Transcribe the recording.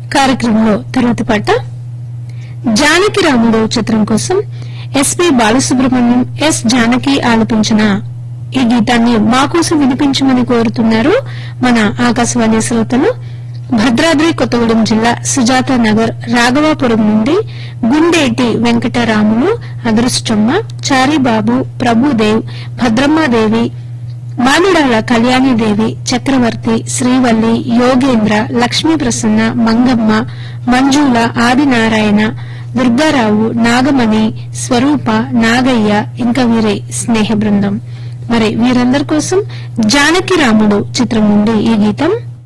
కార్యక్రమంలో తరువాతి పాట జానకి రాముడు చిత్రం కోసం ఎస్పి బాలసుబ్రహ్మణ్యం ఎస్ జానకి ఆలపించిన ఈ గీతాన్ని మా కోసం వినిపించమని కోరుతున్నారు మన ఆకాశవాణి శ్రోతలు భద్రాద్రి కొత్తగూడెం జిల్లా సుజాత నగర్ రాఘవాపురం నుండి గుండేటి వెంకటరాములు అదృష్టమ్మ చారిబాబు ప్రభుదేవ్ భద్రమ్మాదేవి మామిడాల కళ్యాణీదేవి చక్రవర్తి శ్రీవల్లి యోగేంద్ర లక్ష్మీ ప్రసన్న మంగమ్మ మంజుల ఆదినారాయణ దుర్గారావు నాగమణి స్వరూప నాగయ్య ఇంకా వీరి స్నేహ బృందం మరి వీరందరి కోసం జానకి రాముడు చిత్రం నుండి ఈ గీతం